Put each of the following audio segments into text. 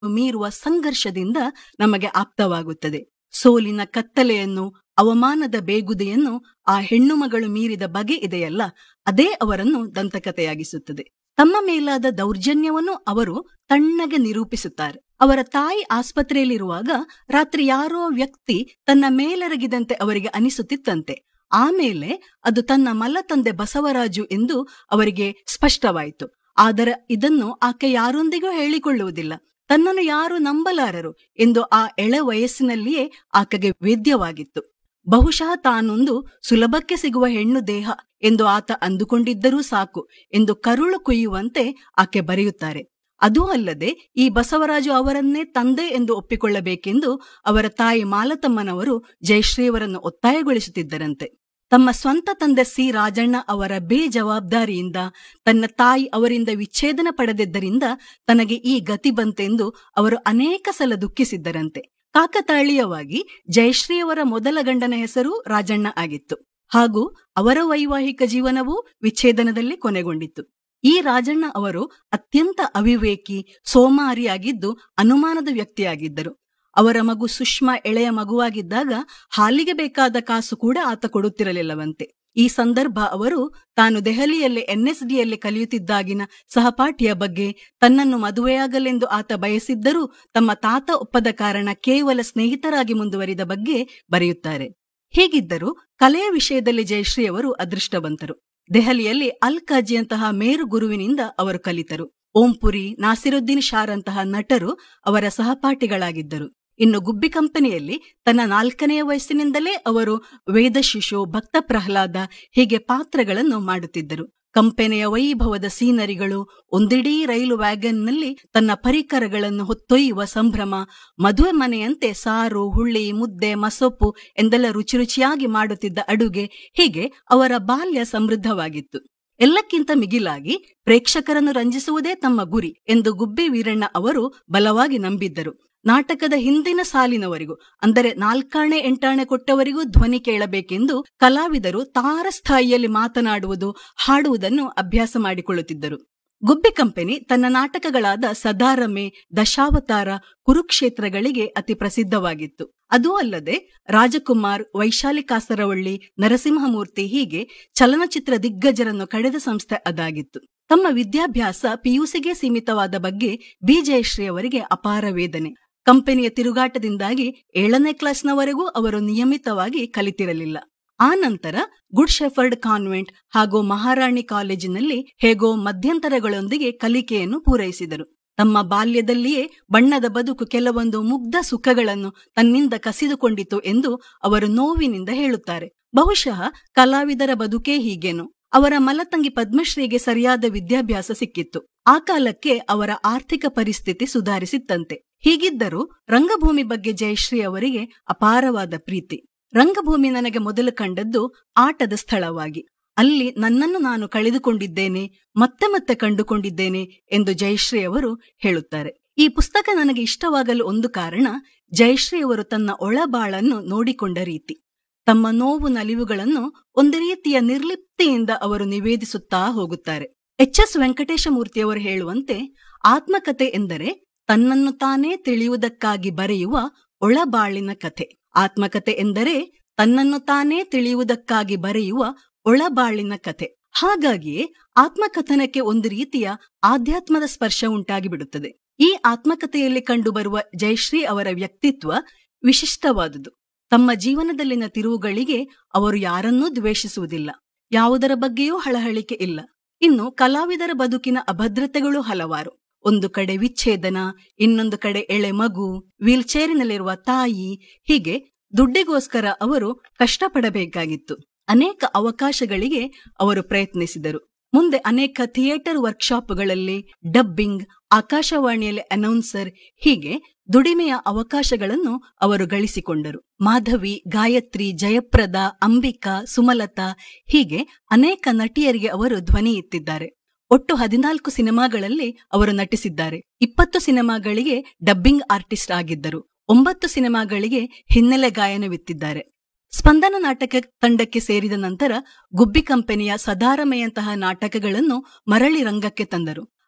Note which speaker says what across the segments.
Speaker 1: ಮೀರುವ ಸಂಘರ್ಷದಿಂದ ನಮಗೆ ಆಪ್ತವಾಗುತ್ತದೆ ಸೋಲಿನ ಕತ್ತಲೆಯನ್ನು ಅವಮಾನದ ಬೇಗುದೆಯನ್ನು ಆ ಹೆಣ್ಣು ಮಗಳು ಮೀರಿದ ಬಗೆ ಇದೆಯಲ್ಲ ಅದೇ ಅವರನ್ನು ದಂತಕಥೆಯಾಗಿಸುತ್ತದೆ ತಮ್ಮ ಮೇಲಾದ ದೌರ್ಜನ್ಯವನ್ನು ಅವರು ತಣ್ಣಗೆ ನಿರೂಪಿಸುತ್ತಾರೆ ಅವರ ತಾಯಿ ಆಸ್ಪತ್ರೆಯಲ್ಲಿರುವಾಗ ರಾತ್ರಿ ಯಾರೋ ವ್ಯಕ್ತಿ ತನ್ನ ಮೇಲೆರಗಿದಂತೆ ಅವರಿಗೆ ಅನಿಸುತ್ತಿತ್ತಂತೆ ಆಮೇಲೆ ಅದು ತನ್ನ ಮಲ್ಲತಂದೆ ಬಸವರಾಜು ಎಂದು ಅವರಿಗೆ ಸ್ಪಷ್ಟವಾಯಿತು ಆದರೆ ಇದನ್ನು ಆಕೆ ಯಾರೊಂದಿಗೂ ಹೇಳಿಕೊಳ್ಳುವುದಿಲ್ಲ ತನ್ನನ್ನು ಯಾರು ನಂಬಲಾರರು ಎಂದು ಆ ಎಳೆ ವಯಸ್ಸಿನಲ್ಲಿಯೇ ಆಕೆಗೆ ವೇದ್ಯವಾಗಿತ್ತು ಬಹುಶಃ ತಾನೊಂದು ಸುಲಭಕ್ಕೆ ಸಿಗುವ ಹೆಣ್ಣು ದೇಹ ಎಂದು ಆತ ಅಂದುಕೊಂಡಿದ್ದರೂ ಸಾಕು ಎಂದು ಕರುಳು ಕುಯ್ಯುವಂತೆ ಆಕೆ ಬರೆಯುತ್ತಾರೆ ಅದೂ ಅಲ್ಲದೆ ಈ ಬಸವರಾಜು ಅವರನ್ನೇ ತಂದೆ ಎಂದು ಒಪ್ಪಿಕೊಳ್ಳಬೇಕೆಂದು ಅವರ ತಾಯಿ ಮಾಲತಮ್ಮನವರು ಜಯಶ್ರೀಯವರನ್ನು ಒತ್ತಾಯಗೊಳಿಸುತ್ತಿದ್ದರಂತೆ ತಮ್ಮ ಸ್ವಂತ ತಂದೆ ಸಿ ರಾಜಣ್ಣ ಅವರ ಬೇಜವಾಬ್ದಾರಿಯಿಂದ ತನ್ನ ತಾಯಿ ಅವರಿಂದ ವಿಚ್ಛೇದನ ಪಡೆದಿದ್ದರಿಂದ ತನಗೆ ಈ ಗತಿ ಬಂತೆಂದು ಅವರು ಅನೇಕ ಸಲ ದುಃಖಿಸಿದ್ದರಂತೆ ಕಾಕತಾಳೀಯವಾಗಿ ಜಯಶ್ರೀಯವರ ಮೊದಲ ಗಂಡನ ಹೆಸರು ರಾಜಣ್ಣ ಆಗಿತ್ತು ಹಾಗೂ ಅವರ ವೈವಾಹಿಕ ಜೀವನವೂ ವಿಚ್ಛೇದನದಲ್ಲಿ ಕೊನೆಗೊಂಡಿತ್ತು ಈ ರಾಜಣ್ಣ ಅವರು ಅತ್ಯಂತ ಅವಿವೇಕಿ ಸೋಮಾರಿಯಾಗಿದ್ದು ಅನುಮಾನದ ವ್ಯಕ್ತಿಯಾಗಿದ್ದರು ಅವರ ಮಗು ಸುಷ್ಮಾ ಎಳೆಯ ಮಗುವಾಗಿದ್ದಾಗ ಹಾಲಿಗೆ ಬೇಕಾದ ಕಾಸು ಕೂಡ ಆತ ಕೊಡುತ್ತಿರಲಿಲ್ಲವಂತೆ ಈ ಸಂದರ್ಭ ಅವರು ತಾನು ದೆಹಲಿಯಲ್ಲಿ ಎನ್ಎಸ್ಡಿಯಲ್ಲಿ ಕಲಿಯುತ್ತಿದ್ದಾಗಿನ ಸಹಪಾಠಿಯ ಬಗ್ಗೆ ತನ್ನನ್ನು ಮದುವೆಯಾಗಲೆಂದು ಆತ ಬಯಸಿದ್ದರೂ ತಮ್ಮ ತಾತ ಒಪ್ಪದ ಕಾರಣ ಕೇವಲ ಸ್ನೇಹಿತರಾಗಿ ಮುಂದುವರಿದ ಬಗ್ಗೆ ಬರೆಯುತ್ತಾರೆ ಹೀಗಿದ್ದರೂ ಕಲೆಯ ವಿಷಯದಲ್ಲಿ ಜಯಶ್ರೀ ಅವರು ಅದೃಷ್ಟವಂತರು ದೆಹಲಿಯಲ್ಲಿ ಅಲ್ ಕಾಜಿಯಂತಹ ಮೇರು ಗುರುವಿನಿಂದ ಅವರು ಕಲಿತರು ಓಂಪುರಿ ನಾಸಿರುದ್ದೀನ್ ಶಾರಂತಹ ನಟರು ಅವರ ಸಹಪಾಠಿಗಳಾಗಿದ್ದರು ಇನ್ನು ಗುಬ್ಬಿ ಕಂಪನಿಯಲ್ಲಿ ತನ್ನ ನಾಲ್ಕನೆಯ ವಯಸ್ಸಿನಿಂದಲೇ ಅವರು ವೇದಶಿಶು ಭಕ್ತ ಪ್ರಹ್ಲಾದ ಹೀಗೆ ಪಾತ್ರಗಳನ್ನು ಮಾಡುತ್ತಿದ್ದರು ಕಂಪನಿಯ ವೈಭವದ ಸೀನರಿಗಳು ಒಂದಿಡೀ ರೈಲು ವ್ಯಾಗನ್ನಲ್ಲಿ ತನ್ನ ಪರಿಕರಗಳನ್ನು ಹೊತ್ತೊಯ್ಯುವ ಸಂಭ್ರಮ ಮದುವೆ ಮನೆಯಂತೆ ಸಾರು ಹುಳ್ಳಿ ಮುದ್ದೆ ಮಸೊಪ್ಪು ಎಂದೆಲ್ಲ ರುಚಿ ರುಚಿಯಾಗಿ ಮಾಡುತ್ತಿದ್ದ ಅಡುಗೆ ಹೀಗೆ ಅವರ ಬಾಲ್ಯ ಸಮೃದ್ಧವಾಗಿತ್ತು ಎಲ್ಲಕ್ಕಿಂತ ಮಿಗಿಲಾಗಿ ಪ್ರೇಕ್ಷಕರನ್ನು ರಂಜಿಸುವುದೇ ತಮ್ಮ ಗುರಿ ಎಂದು ಗುಬ್ಬಿ ವೀರಣ್ಣ ಅವರು ಬಲವಾಗಿ ನಂಬಿದ್ದರು ನಾಟಕದ ಹಿಂದಿನ ಸಾಲಿನವರಿಗೂ ಅಂದರೆ ನಾಲ್ಕಾಣೆ ಎಂಟಾಣೆ ಕೊಟ್ಟವರಿಗೂ ಧ್ವನಿ ಕೇಳಬೇಕೆಂದು ಕಲಾವಿದರು ತಾರಸ್ಥಾಯಿಯಲ್ಲಿ ಮಾತನಾಡುವುದು ಹಾಡುವುದನ್ನು ಅಭ್ಯಾಸ ಮಾಡಿಕೊಳ್ಳುತ್ತಿದ್ದರು ಗುಬ್ಬಿ ಕಂಪನಿ ತನ್ನ ನಾಟಕಗಳಾದ ಸದಾರಮೆ ದಶಾವತಾರ ಕುರುಕ್ಷೇತ್ರಗಳಿಗೆ ಅತಿ ಪ್ರಸಿದ್ಧವಾಗಿತ್ತು ಅದೂ ಅಲ್ಲದೆ ರಾಜಕುಮಾರ್ ವೈಶಾಲಿ ಕಾಸರವಳ್ಳಿ ನರಸಿಂಹಮೂರ್ತಿ ಹೀಗೆ ಚಲನಚಿತ್ರ ದಿಗ್ಗಜರನ್ನು ಕಳೆದ ಸಂಸ್ಥೆ ಅದಾಗಿತ್ತು ತಮ್ಮ ವಿದ್ಯಾಭ್ಯಾಸ ಪಿಯುಸಿಗೆ ಸೀಮಿತವಾದ ಬಗ್ಗೆ ಬಿ ಜಯಶ್ರೀ ಅವರಿಗೆ ಅಪಾರ ವೇದನೆ ಕಂಪನಿಯ ತಿರುಗಾಟದಿಂದಾಗಿ ಏಳನೇ ಕ್ಲಾಸ್ನವರೆಗೂ ಅವರು ನಿಯಮಿತವಾಗಿ ಕಲಿತಿರಲಿಲ್ಲ ಆ ನಂತರ ಗುಡ್ ಶೆಫರ್ಡ್ ಕಾನ್ವೆಂಟ್ ಹಾಗೂ ಮಹಾರಾಣಿ ಕಾಲೇಜಿನಲ್ಲಿ ಹೇಗೋ ಮಧ್ಯಂತರಗಳೊಂದಿಗೆ ಕಲಿಕೆಯನ್ನು ಪೂರೈಸಿದರು ತಮ್ಮ ಬಾಲ್ಯದಲ್ಲಿಯೇ ಬಣ್ಣದ ಬದುಕು ಕೆಲವೊಂದು ಮುಗ್ಧ ಸುಖಗಳನ್ನು ತನ್ನಿಂದ ಕಸಿದುಕೊಂಡಿತು ಎಂದು ಅವರು ನೋವಿನಿಂದ ಹೇಳುತ್ತಾರೆ ಬಹುಶಃ ಕಲಾವಿದರ ಬದುಕೇ ಹೀಗೇನು ಅವರ ಮಲತಂಗಿ ಪದ್ಮಶ್ರೀಗೆ ಸರಿಯಾದ ವಿದ್ಯಾಭ್ಯಾಸ ಸಿಕ್ಕಿತ್ತು ಆ ಕಾಲಕ್ಕೆ ಅವರ ಆರ್ಥಿಕ ಪರಿಸ್ಥಿತಿ ಸುಧಾರಿಸಿತ್ತಂತೆ ಹೀಗಿದ್ದರೂ ರಂಗಭೂಮಿ ಬಗ್ಗೆ ಜಯಶ್ರೀ ಅವರಿಗೆ ಅಪಾರವಾದ ಪ್ರೀತಿ ರಂಗಭೂಮಿ ನನಗೆ ಮೊದಲು ಕಂಡದ್ದು ಆಟದ ಸ್ಥಳವಾಗಿ ಅಲ್ಲಿ ನನ್ನನ್ನು ನಾನು ಕಳೆದುಕೊಂಡಿದ್ದೇನೆ ಮತ್ತೆ ಮತ್ತೆ ಕಂಡುಕೊಂಡಿದ್ದೇನೆ ಎಂದು ಜಯಶ್ರೀ ಅವರು ಹೇಳುತ್ತಾರೆ ಈ ಪುಸ್ತಕ ನನಗೆ ಇಷ್ಟವಾಗಲು ಒಂದು ಕಾರಣ ಜಯಶ್ರೀ ಅವರು ತನ್ನ ಒಳಬಾಳನ್ನು ನೋಡಿಕೊಂಡ ರೀತಿ ತಮ್ಮ ನೋವು ನಲಿವುಗಳನ್ನು ಒಂದು ರೀತಿಯ ನಿರ್ಲಿಪ್ತಿಯಿಂದ ಅವರು ನಿವೇದಿಸುತ್ತಾ ಹೋಗುತ್ತಾರೆ ಎಚ್ ಎಸ್ ವೆಂಕಟೇಶಮೂರ್ತಿಯವರು ಹೇಳುವಂತೆ ಆತ್ಮಕತೆ ಎಂದರೆ ತನ್ನನ್ನು ತಾನೇ ತಿಳಿಯುವುದಕ್ಕಾಗಿ ಬರೆಯುವ ಒಳಬಾಳಿನ ಕಥೆ ಆತ್ಮಕತೆ ಎಂದರೆ ತನ್ನನ್ನು ತಾನೇ ತಿಳಿಯುವುದಕ್ಕಾಗಿ ಬರೆಯುವ ಒಳಬಾಳಿನ ಕಥೆ ಹಾಗಾಗಿಯೇ ಆತ್ಮಕಥನಕ್ಕೆ ಒಂದು ರೀತಿಯ ಆಧ್ಯಾತ್ಮದ ಸ್ಪರ್ಶ ಉಂಟಾಗಿ ಬಿಡುತ್ತದೆ ಈ ಆತ್ಮಕಥೆಯಲ್ಲಿ ಕಂಡುಬರುವ ಜಯಶ್ರೀ ಅವರ ವ್ಯಕ್ತಿತ್ವ ವಿಶಿಷ್ಟವಾದುದು ತಮ್ಮ ಜೀವನದಲ್ಲಿನ ತಿರುವುಗಳಿಗೆ ಅವರು ಯಾರನ್ನೂ ದ್ವೇಷಿಸುವುದಿಲ್ಲ ಯಾವುದರ ಬಗ್ಗೆಯೂ ಹಳಹಳಿಕೆ ಇಲ್ಲ ಇನ್ನು ಕಲಾವಿದರ ಬದುಕಿನ ಅಭದ್ರತೆಗಳು ಹಲವಾರು ಒಂದು ಕಡೆ ವಿಚ್ಛೇದನ ಇನ್ನೊಂದು ಕಡೆ ಎಳೆ ಮಗು ವೀಲ್ಚೇರಿನಲ್ಲಿರುವ ತಾಯಿ ಹೀಗೆ ದುಡ್ಡಿಗೋಸ್ಕರ ಅವರು ಕಷ್ಟಪಡಬೇಕಾಗಿತ್ತು ಅನೇಕ ಅವಕಾಶಗಳಿಗೆ ಅವರು ಪ್ರಯತ್ನಿಸಿದರು ಮುಂದೆ ಅನೇಕ ಥಿಯೇಟರ್ ವರ್ಕ್ಶಾಪ್ಗಳಲ್ಲಿ ಡಬ್ಬಿಂಗ್ ಆಕಾಶವಾಣಿಯಲ್ಲಿ ಅನೌನ್ಸರ್ ಹೀಗೆ ದುಡಿಮೆಯ ಅವಕಾಶಗಳನ್ನು ಅವರು ಗಳಿಸಿಕೊಂಡರು ಮಾಧವಿ ಗಾಯತ್ರಿ ಜಯಪ್ರದ ಅಂಬಿಕಾ ಸುಮಲತಾ ಹೀಗೆ ಅನೇಕ ನಟಿಯರಿಗೆ ಅವರು ಧ್ವನಿ ಎತ್ತಿದ್ದಾರೆ ಒಟ್ಟು ಹದಿನಾಲ್ಕು ಸಿನಿಮಾಗಳಲ್ಲಿ ಅವರು ನಟಿಸಿದ್ದಾರೆ ಇಪ್ಪತ್ತು ಸಿನಿಮಾಗಳಿಗೆ ಡಬ್ಬಿಂಗ್ ಆರ್ಟಿಸ್ಟ್ ಆಗಿದ್ದರು ಒಂಬತ್ತು ಸಿನಿಮಾಗಳಿಗೆ ಹಿನ್ನೆಲೆ ಗಾಯನವಿತ್ತಿದ್ದಾರೆ ಸ್ಪಂದನ ನಾಟಕ ತಂಡಕ್ಕೆ ಸೇರಿದ ನಂತರ ಗುಬ್ಬಿ ಕಂಪನಿಯ ಸದಾರಮೆಯಂತಹ ನಾಟಕಗಳನ್ನು ಮರಳಿ ರಂಗಕ್ಕೆ ತಂದರು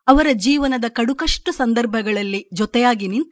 Speaker 1: ಅವರ ಜೀವನದ ಕಡುಕಷ್ಟು ಸಂದರ್ಭಗಳಲ್ಲಿ ಜೊತೆಯಾಗಿ ನಿಂತು